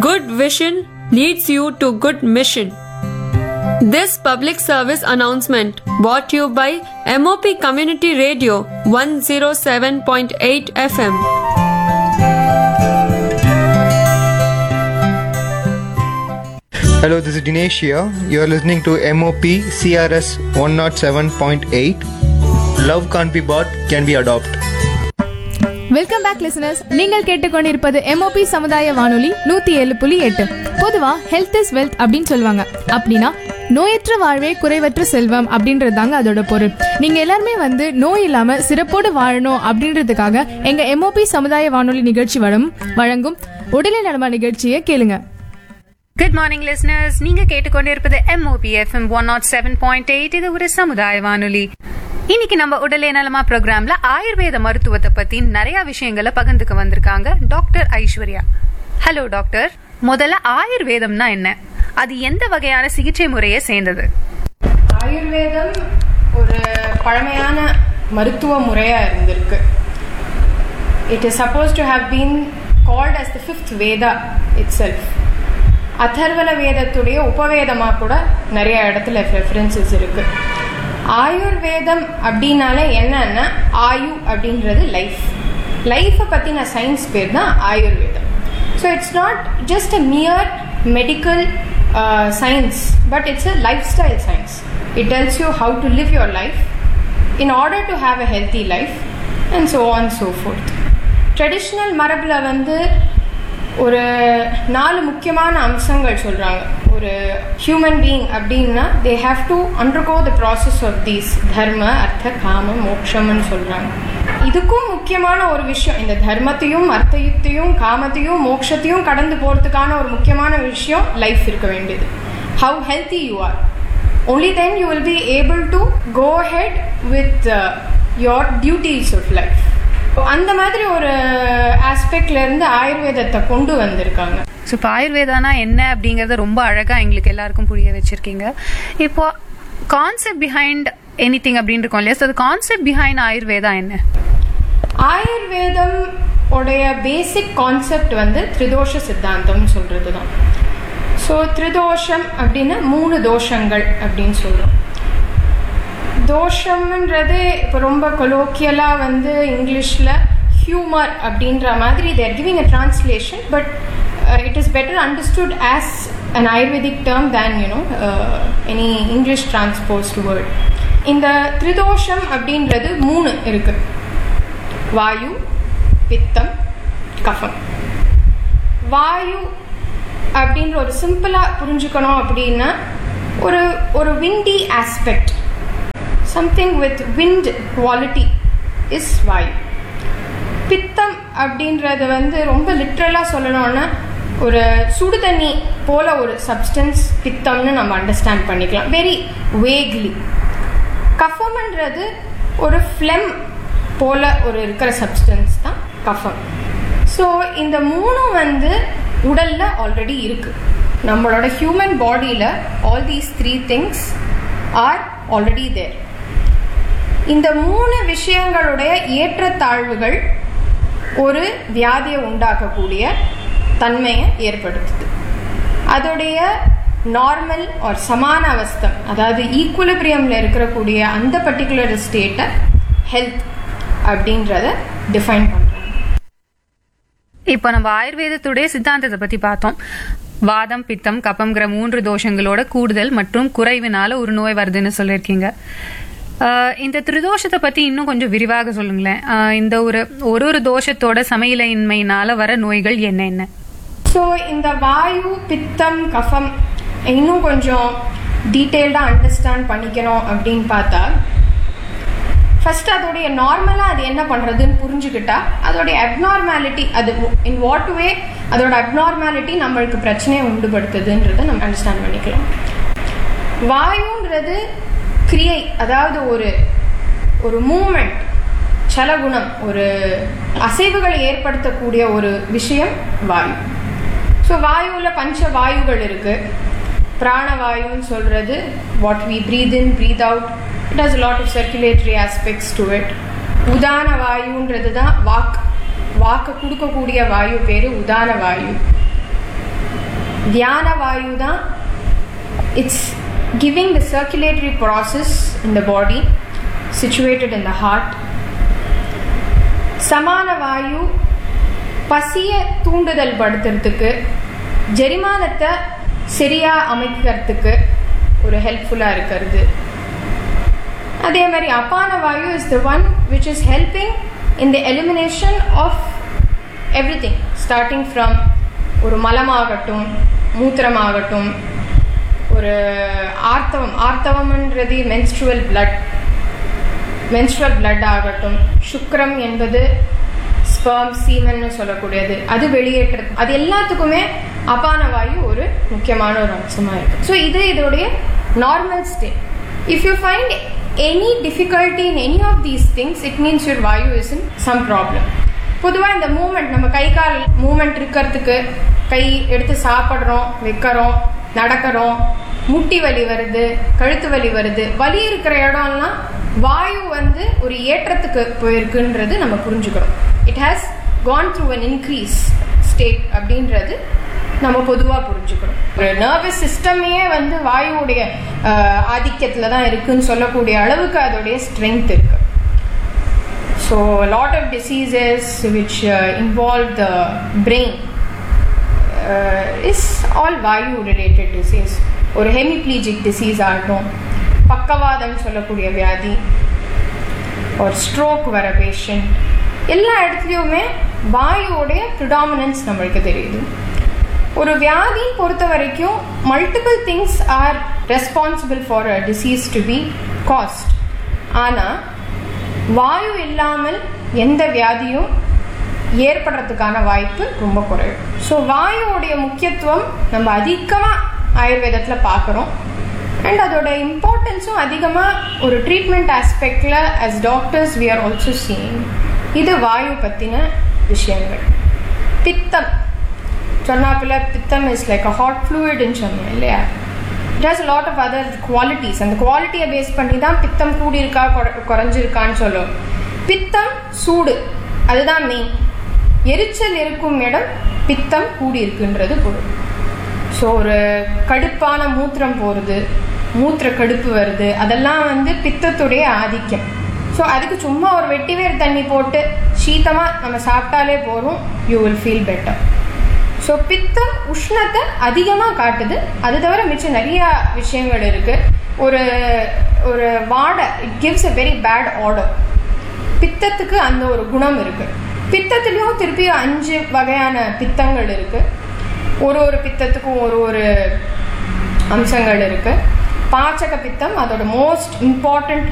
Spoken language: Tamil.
Good vision leads you to good mission. This public service announcement brought to you by MOP Community Radio 107.8 FM. Hello, this is Dinesh here. You are listening to MOP CRS 107.8. Love can't be bought, can be adopted. Welcome back listeners நீங்கள் கேட்டுக்கொண்டிருப்பது எம்ஓபி சமுதாய வானொலி நூத்தி ஏழு புள்ளி எட்டு பொதுவா ஹெல்த் இஸ் வெல்த் அப்படின்னு சொல்லுவாங்க அப்படின்னா நோயற்ற வாழ்வே குறைவற்ற செல்வம் அப்படின்றது தாங்க அதோட பொருள் நீங்க எல்லாருமே வந்து நோய் இல்லாம சிறப்போடு வாழணும் அப்படின்றதுக்காக எங்க எம்ஓபி சமுதாய வானொலி நிகழ்ச்சி வரும் வழங்கும் உடலை நலமா நிகழ்ச்சியை கேளுங்க குட் மார்னிங் லிஸ்னர்ஸ் நீங்க கேட்டுக்கொண்டிருப்பது MOP FM one naught seven point eight இது ஒரு சமுதாய வானொலி இன்னைக்கு நம்ம உடலே நலமா ப்ரோக்ராம்ல ஆயுர்வேத மருத்துவத்தை பத்தி நிறைய விஷயங்களை பகிர்ந்துக்க வந்திருக்காங்க டாக்டர் ஐஸ்வர்யா ஹலோ டாக்டர் முதல்ல ஆயுர்வேதம்னா என்ன அது எந்த வகையான சிகிச்சை முறையை சேர்ந்தது ஆயுர்வேதம் ஒரு பழமையான மருத்துவ முறையா இருந்திருக்கு it is suppose to have been called as the fifth Veda itself Atharvana வேதத்துடைய உபவேதமாக கூட நிறைய இடத்துல ரெஃபரன்சஸ் இருக்கு ஆயுர்வேதம் அப்படின்னாலே என்னன்னா ஆயு அப்படின்றது லைஃப் லைஃப்பை பற்றின சயின்ஸ் பேர் தான் ஆயுர்வேதம் so it's not just a mere medical science but it's a lifestyle science it tells you how to live your life in order to have a healthy life and so on so forth traditional மரபில் வந்து ஒரு நாலு முக்கியமான அம்சங்கள் சொல்கிறாங்க ஒரு ஹியூமன் பீயிங் அப்படின்னா they have to undergo the process of these dharma artha காம மோக்ஷம்னு சொல்கிறாங்க இதுக்கும் முக்கியமான ஒரு விஷயம் இந்த தர்மத்தையும் அர்த்தத்தையும் காமத்தையும் மோட்சத்தையும் கடந்து போகிறதுக்கான ஒரு முக்கியமான விஷயம் லைஃப் இருக்க வேண்டியது how healthy you are only then you will be able to go ahead with uh, your duties of life அந்த மாதிரி ஒரு ஆஸ்பெக்ட்ல இருந்து ஆயுர்வேதத்தை கொண்டு வந்திருக்காங்க ஸோ இப்போ ஆயுர்வேதானா என்ன அப்படிங்கறத ரொம்ப அழகா எங்களுக்கு எல்லாருக்கும் புரிய வச்சிருக்கீங்க இப்போ கான்செப்ட் பிஹைண்ட் எனி திங் அப்படின்னு இருக்கோம் இல்லையா ஸோ கான்செப்ட் பிஹைண்ட் ஆயுர்வேதா என்ன ஆயுர்வேதம் உடைய பேசிக் கான்செப்ட் வந்து திரிதோஷ சித்தாந்தம் சொல்றது தான் ஸோ திரிதோஷம் அப்படின்னா மூணு தோஷங்கள் அப்படின்னு சொல்றோம் தோஷம்ன்றது இப்போ ரொம்ப கொலோக்கியலாக வந்து இங்கிலீஷில் ஹியூமர் அப்படின்ற மாதிரி they're giving a translation but it is better understood as an Ayurvedic term than you know any English transposed word இந்த திரிதோஷம் அப்படின்றது மூணு இருக்கு வாயு பித்தம் கஃபம் வாயு அப்படின்ற ஒரு சிம்பிளாக புரிஞ்சுக்கணும் அப்படின்னா ஒரு ஒரு windy aspect something with wind quality is vayu பித்தம் அப்படின்றது வந்து ரொம்ப லிட்ரலாக சொல்லணும்னா ஒரு சுடு தண்ணி போல ஒரு சப்ஸ்டன்ஸ் பித்தம்னு நம்ம அண்டர்ஸ்டாண்ட் பண்ணிக்கலாம் வெரி வேக்லி கஃபம்ன்றது ஒரு ஃப்ளெம் போல ஒரு இருக்கிற சப்ஸ்டன்ஸ் தான் கஃபம் ஸோ இந்த மூணும் வந்து உடல்ல ஆல்ரெடி இருக்கு நம்மளோட ஹியூமன் பாடியில all these three things are already there இந்த மூணு விஷயங்களுடைய ஏற்றத்தாழ்வுகள் ஒரு வியாதியை உண்டாக்கக்கூடிய தன்மையை ஏற்படுத்துது அதோடைய நார்மல் ஒரு சமான அவஸ்தம் அதாவது ஈக்குவலிபிரியமில் இருக்கக்கூடிய அந்த பர்டிகுலர் ஸ்டேட்டை ஹெல்த் அப்படின்றத டிஃபைன் பண்ணுறாங்க இப்போ நம்ம ஆயுர்வேதத்துடைய சித்தாந்தத்தை பத்தி பார்த்தோம் வாதம் பித்தம் கபம்ங்கிற மூன்று தோஷங்களோட கூடுதல் மற்றும் குறைவினால ஒரு நோய் வருதுன்னு சொல்லியிருக்கீங்க ஆஹ் இந்த திரிதோஷத்தை பத்தி இன்னும் கொஞ்சம் விரிவாக சொல்லுங்களேன் ஆஹ் இந்த ஒரு ஒரு ஒரு தோஷத்தோட சமையலின்மையினால வர நோய்கள் என்ன என்ன ஸோ இந்த வாயு பித்தம் கஃபம் இன்னும் கொஞ்சம் டீட்டெயில்டாக அண்டர்ஸ்டாண்ட் பண்ணிக்கணும் அப்படின்னு பார்த்தா ஃபர்ஸ்ட் அதோடைய நார்மலாக அது என்ன பண்ணுறதுன்னு புரிஞ்சுக்கிட்டா அதோடைய அப்நார்மாலிட்டி அது இன் வாட் வே அதோட அப்நார்மாலிட்டி நம்மளுக்கு பிரச்சனையை உண்டுபடுத்துதுன்றதை நம்ம அண்டர்ஸ்டாண்ட் பண்ணிக்கலாம் வாயுன்றது கிரியை அதாவது ஒரு ஒரு மூமெண்ட் சலகுணம் ஒரு அசைவுகளை ஏற்படுத்தக்கூடிய ஒரு விஷயம் வாயு ஸோ வாயுவில் பஞ்ச வாயுகள் இருக்கு பிராணவாயுன்னு சொல்றது what we breathe in breathe out it has lot of circulatory aspects to it உதான வாயுன்றது தான் வாக் வாக்கு கொடுக்கக்கூடிய வாயு பேரு உதான வாயு தியான வாயு தான் it's giving the circulatory process in the body situated in the heart சமான வாயு பசிய தூண்டுதல் படுத்துறதுக்கு ஜெரிமானத்தை சரியா அமைக்கிறதுக்கு ஒரு ஹெல்ப்ஃபுல்லாக இருக்கிறது அதே மாதிரி apana vayu is the one which is helping in the elimination of everything starting from ஒரு மலமாகட்டும் மூத்திரமாகட்டும் ஒரு ஆர்த்தவம் ஆர்த்தவம்ன்றது மென்ஸ்ட்ருவல் பிளட் மென்ஸ்ட்ரல் பிளட் ஆகட்டும் சுக்ரம் என்பது ஸ்பெர்ம் சீமன்னு சொல்லக்கூடியது அது வெளியேற்றது அது எல்லாத்துக்குமே அபான வாயு ஒரு முக்கியமான ஒரு அம்சமாக இருக்கு ஸோ இது இதோடைய normal state if you find any difficulty in any of these things it means your vayu is in some problem பொதுவாக இந்த மூமெண்ட் நம்ம கை கால் மூமெண்ட் இருக்கிறதுக்கு கை எடுத்து சாப்பிட்றோம் வைக்கிறோம் நடக்கிறோம் முட்டி வலி வருது கழுத்து வலி வருது வலி இருக்கிற இடம்லாம் வாயு வந்து ஒரு ஏற்றத்துக்கு போயிருக்குன்றது நம்ம புரிஞ்சுக்கிறோம் it has gone through an increase state அப்படின்றது நம்ம பொதுவாக புரிஞ்சுக்கணும் ஒரு நர்வஸ் சிஸ்டமே வந்து வாயுவுடைய ஆதிக்கத்தில் தான் இருக்குன்னு சொல்லக்கூடிய அளவுக்கு அதோடைய ஸ்ட்ரென்த் இருக்கு so lot of diseases which involve the brain is all vayu related disease ஒரு ஹெமிப்ளீஜிக் டிசீஸ் ஆகட்டும் பக்கவாதம் சொல்லக்கூடிய வியாதி ஒரு ஸ்ட்ரோக் வர பேஷண்ட் எல்லா இடத்துலையுமே வாயுவோடைய ப்ரிடாமினன்ஸ் நம்மளுக்கு தெரியுது ஒரு வியாதின்னு பொறுத்த வரைக்கும் multiple things are responsible for a disease to be caused ஆனால் வாயு இல்லாமல் எந்த வியாதியும் ஏற்படுறதுக்கான வாய்ப்பு ரொம்ப குறைவு ஸோ வாயுவோடைய முக்கியத்துவம் நம்ம அதிகமாக ஆயுர்வேதத்தில் பார்க்குறோம் அண்ட் அதோட இம்பார்ட்டன்ஸும் அதிகமாக ஒரு ட்ரீட்மெண்ட் ஆஸ்பெக்டில் as doctors we are also seeing இது வாயு பற்றின விஷயங்கள் பித்தம் சொன்னாப்புல பித்தம் இஸ் லைக் அ ஹாட் ஃப்ளூயிட்னு சொன்னேன் இல்லையா it has lot of other qualities அந்த குவாலிட்டியை பேஸ் பண்ணி தான் பித்தம் கூடியிருக்கா குறைஞ்சிருக்கான்னு சொல்லும் பித்தம் சூடு அதுதான் மெயின் எரிச்சல் இருக்கும் இடம் பித்தம் கூடியிருக்குன்றது பொருள் ஸோ ஒரு கடுப்பான மூத்திரம் போகிறது மூத்திர கடுப்பு வருது அதெல்லாம் வந்து பித்தத்துடைய ஆதிக்கம் ஸோ அதுக்கு சும்மா ஒரு வெட்டிவேர் தண்ணி போட்டு சீத்தமாக நம்ம சாப்பிட்டாலே போதும் you will feel better so பித்தம் உஷ்ணத்தை அதிகமாக காட்டுது அது தவிர மிச்சம் நிறைய விஷயங்கள் இருக்குது ஒரு ஒரு வாடை it gives a very bad odour பித்தத்துக்கு அந்த ஒரு குணம் இருக்குது பித்தத்துலேயும் திருப்பியும் அஞ்சு வகையான பித்தங்கள் இருக்குது ஒரு ஒரு பித்தத்துக்கும் ஒரு ஒரு அம்சங்கள் இருக்குது பாச்சக பித்தம் அதோட மோஸ்ட் இம்பார்ட்டண்ட்